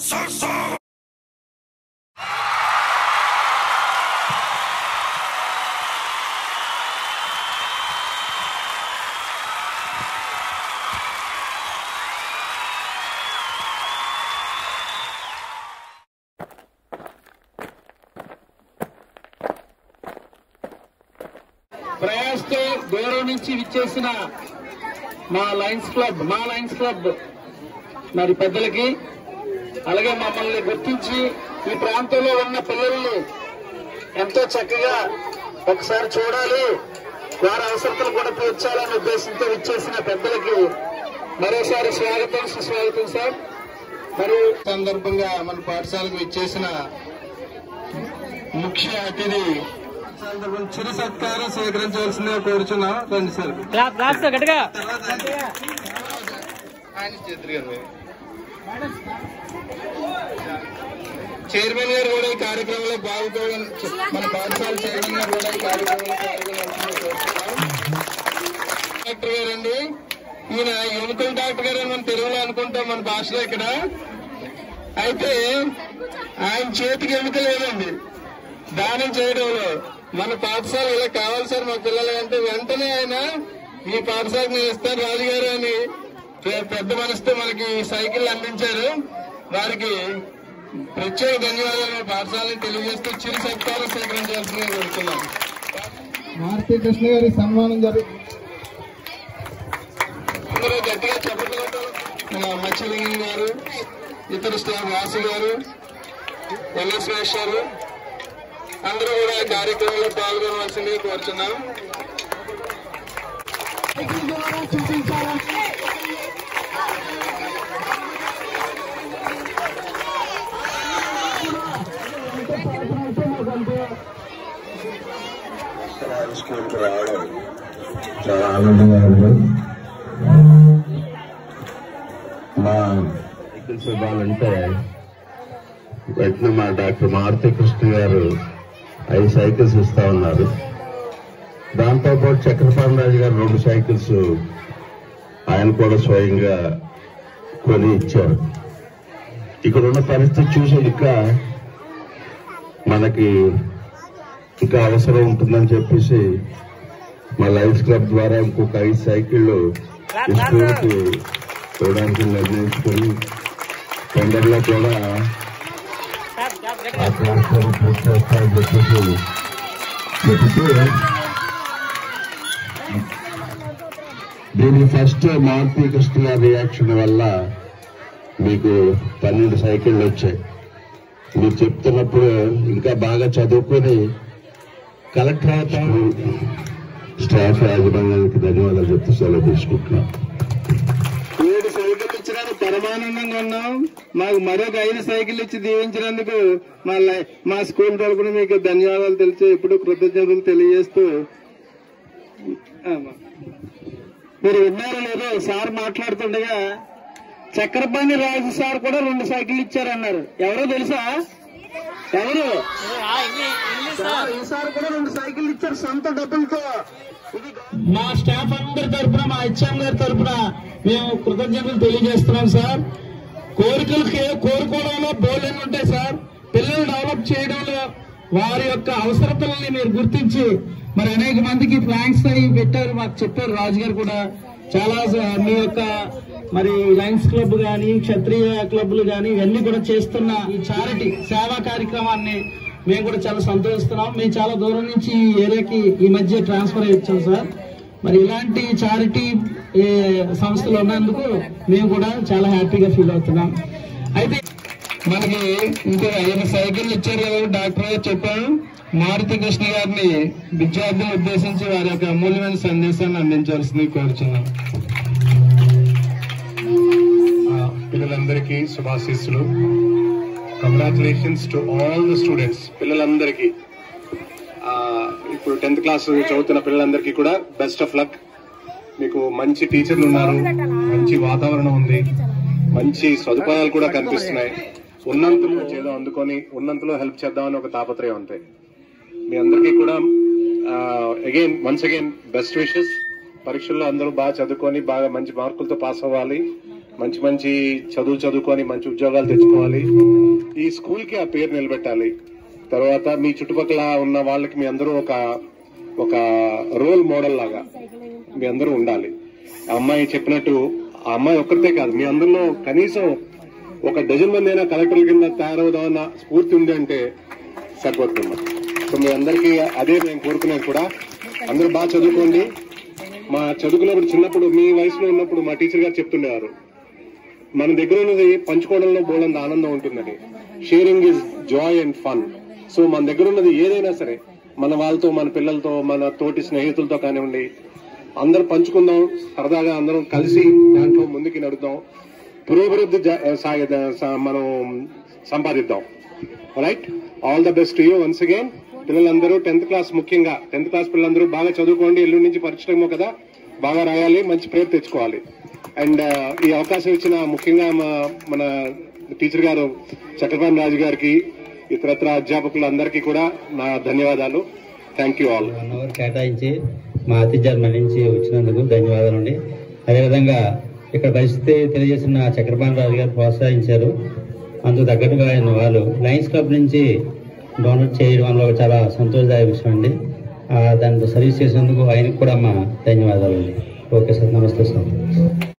ప్రయాస్తో దూరం నుంచి విచ్చేసిన మా లయన్స్ క్లబ్ మా లయన్స్ క్లబ్ మరి పెద్దలకి అలాగే మమ్మల్ని గుర్తించి ఈ ప్రాంతంలో ఉన్న పిల్లల్ని ఎంతో చక్కగా ఒకసారి చూడాలి వారి అవసరతలు కూడా తీర్చాలనే ఉద్దేశంతో విచ్చేసిన పెద్దలకి మరోసారి స్వాగతం సుస్వాగతం సార్ మరి సందర్భంగా మన పాఠశాలకు విచ్చేసిన ముఖ్య అతిథి సందర్భం చిరు సత్కారం స్వీకరించవలసిందిగా కోరుచున్నాం రండి సార్ క్లాప్ క్లాప్స్ గట్టిగా ఆయన చేతులు గారు మీరు. చైర్మన్ గారు కూడా ఈ కార్యక్రమంలో పాల్గొన మన పాఠశాల చైర్మన్ గారు కూడా ఈ కార్యక్రమంలో పాల్గొనాల్సిందిగా కోరుతున్నాం డాక్టర్ గారండి ఈయన ఎముకల డాక్టర్ గారు అని మనం తెలుగులో అనుకుంటాం మన భాషలో ఇక్కడ అయితే ఆయన చేతికి ఎముకలు లేదండి దానం చేయడంలో మన పాఠశాల ఇలా కావాలి సార్ మా పిల్లలు అంటే వెంటనే ఆయన మీ పాఠశాలకు నేను ఇస్తాను రాజుగారు అని పె- పెద్ద మనసుతో మనకి సైకిల్ అందించారు వారికి ప్రత్యేక ధన్యవాదాలు మా పాఠశాలని తెలియజేస్తూ చిరు సత్కారం స్వీకరించాల్సిందిగా కోరుతున్నాం మారుతి కృష్ణ గారి సన్మానం జరుగుతుంది అందరూ గట్టిగా చెప్పగలరు మన మత్స్యలింగం గారు ఇతర స్టాఫ్ వాసు గారు ఎల్ఎస్ సురేష్ గారు అందరూ కూడా ఈ కార్యక్రమంలో పాల్గొనవలసిందిగా కోరుతున్నాం స్కూల్కి రావడం చాలా ఆనందంగా ఉంది మా సైకిల్స్ ఇవ్వాలంటే వెంటనే మా డాక్టర్ మారుతి కృష్ణ గారు ఐదు సైకిల్స్ ఇస్తా ఉన్నారు దాంతోపాటు చక్రపాణి రాజు గారు రెండు సైకిల్స్ ఆయన కూడా స్వయంగా కొని ఇచ్చారు ఇక్కడ ఉన్న పరిస్థితి చూసి ఇంకా మనకి ఇంకా అవసరం ఉంటుందని చెప్పేసి మా లైఫ్ క్లబ్ ద్వారా ఇంకొక ఐదు సైకిళ్ళు ఈ స్కూల్కి ఇవ్వడానికి నిర్ణయించుకొని టెండర్లో కూడా ఆ కార్యక్రమం పూర్తి చేస్తామని చెప్పేసి చెప్తూ దీనికి ఫస్ట్ మారుతి కృష్ణ గారి రియాక్షన్ వల్ల మీకు పన్నెండు సైకిళ్ళు వచ్చాయి మీరు చెప్తున్నప్పుడు ఇంకా బాగా చదువుకొని కలెక్టర్ అవుతాం స్టాఫ్ యాజమాన్యానికి ధన్యవాదాలు చెప్తూ సెలవు తీసుకుంటున్నాం ఏడు సైకిల్ ఇచ్చినందుకు పరమానందంగా ఉన్నాం మాకు మరొక ఐదు సైకిల్ ఇచ్చి దీవించినందుకు మా లై- మా స్కూల్ తరపున మీకు ధన్యవాదాలు తెలిసి ఎప్పుడు కృతజ్ఞతలు తెలియజేస్తూ ఆమా. మీరు విన్నారో లేదో సార్ మాట్లాడుతుండగా చక్రపాణి రాజు సార్ కూడా రెండు సైకిల్ ఇచ్చారన్నారు ఎవరో తెలుసా ఎవరు సార్ ఈసారి కూడా రెండు సైకిల్ ఇచ్చారు సొంత డబ్బులతో ఇది మా స్టాఫ్ అందరి తరపున మా హెచ్ఎం గారి తరపున మేము కృతజ్ఞతలు తెలియజేస్తున్నాం సార్ కోరికలు కే- కోరుకోవడంలో బోల్డెన్ ఉంటాయి సార్ పిల్లలు డెవలప్ చేయడంలో వారి యొక్క అవసరతలని మీరు గుర్తించి మరి అనేక మందికి ఫ్లాంక్స్ అవి పెట్టారు మాకు చెప్పారు రాజు గారు కూడా చాలా స- మీ యొక్క మరి లయన్స్ క్లబ్ గాని క్షత్రియ క్లబ్లు గాని ఇవన్నీ కూడా చేస్తున్న ఈ చారిటీ సేవా కార్యక్రమాన్ని మేము కూడా చాలా సంతోషిస్తున్నాం మేము చాలా దూరం నుంచి ఈ ఏరియాకి ఈ మధ్య ట్రాన్స్ఫర్ అయ్యొచ్చాం సార్ మరి ఇలాంటి చారిటీ ఏ, సంస్థలు ఉన్నందుకు మేము కూడా చాలా హ్యాపీగా ఫీల్ అవుతున్నాం అయితే మనకి ఇంకో ఐదు సైకిల్ ఇచ్చారు కదా డాక్టర్ గారు చెప్పాను మారుతి కృష్ణ గారిని విద్యార్థులను ఉద్దేశించి వారి యొక్క అమూల్యమైన సందేశాన్ని అందించాల్సింది కోరుచున్నాం ఆ, పిల్లలందరికీ శుభాశీస్సులు congratulations to all the students పిల్లలందరికీ ఆ, ఇప్పుడు టెన్త్ క్లాస్ చదువుతున్న పిల్లలందరికీ కూడా బెస్ట్ ఆఫ్ లక్ మీకు మంచి టీచర్లు ఉన్నారు మంచి వాతావరణం ఉంది మంచి సదుపాయాలు కూడా కనిపిస్తున్నాయి ఉన్నంతలో చేద్దాం అందుకొని ఉన్నంతలో హెల్ప్ చేద్దామని ఒక తాపత్రయం అంతే మీ అందరికీ కూడా again once again best wishes పరీక్షల్లో అందరూ బాగా చదువుకొని బాగా మంచి మార్కులతో పాస్ అవ్వాలి మంచి మంచి చదువు చదువుకొని మంచి ఉద్యోగాలు తెచ్చుకోవాలి ఈ స్కూల్ కి ఆ పేరు నిలబెట్టాలి తర్వాత మీ చుట్టుపక్కల ఉన్న వాళ్ళకి మీ అందరూ ఒక ఒక రోల్ మోడల్ లాగా మీ అందరూ ఉండాలి ఆ అమ్మాయి చెప్పినట్టు ఆ అమ్మాయి ఒక్కరితే కాదు మీ అందరిలో కనీసం ఒక డజన్ మంది అయినా కలెక్టర్ల కింద తయారవుదామన్న స్ఫూర్తి ఉంది అంటే సరిపోతుంది సో మీ అందరికీ అదే నేను కోరుకునేది కూడా అందరూ బాగా చదువుకోండి మా చదువుకున్నప్పుడు చిన్నప్పుడు మీ వయసులో ఉన్నప్పుడు మా టీచర్ గారు చెప్తుండేవారు మన దగ్గర ఉన్నది పంచుకోవడంలో బోలంత ఆనందం ఉంటుందని sharing is joy and fun so మన దగ్గర ఉన్నది ఏదైనా సరే మన వాళ్ళతో మన పిల్లలతో మన తోటి స్నేహితులతో కానివ్వండి అందరూ పంచుకుందాం సరదాగా అందరం కలిసి దాంట్లో ముందుకి నడుద్దాం పురోభివృద్ధి జ- సాగే స- మనం సంపాదిద్దాం right all the best you once again పిల్లలందరూ టెన్త్ క్లాస్ ముఖ్యంగా టెన్త్ క్లాస్ పిల్లలందరూ బాగా చదువుకోండి ఎల్లుండి నుంచి పరీక్షలేమో కదా బాగా రాయాలి మంచి పేరు తెచ్చుకోవాలి అండ్ ఈ అవకాశం ఇచ్చిన ముఖ్యంగా మా- మన టీచర్ గారు చక్రపాణి రాజు గారికి ఇతరత్ర అధ్యాపకులందరికీ కూడా నా ధన్యవాదాలు thank you all one hour కేటాయించి మా ఆతిథ్యాన్ని మన్నించి వచ్చినందుకు ధన్యవాదాలండి అదేవిధంగా ఇక్కడ పరిస్థితి తెలియజేసిన చక్రపాణి రాజు గారు ప్రోత్సహించారు అందుకు తగ్గట్టుగా ఆయన వాళ్ళు లయన్స్ క్లబ్ నుంచి డొనేట్ చేయడం వల్ల చాలా సంతోషదాయక విషయం అండి ఆ, దాంతో సర్వీస్ చేసినందుకు ఆయనకు కూడా మా ధన్యవాదాలు అండి ఓకే సార్ నమస్తే సార్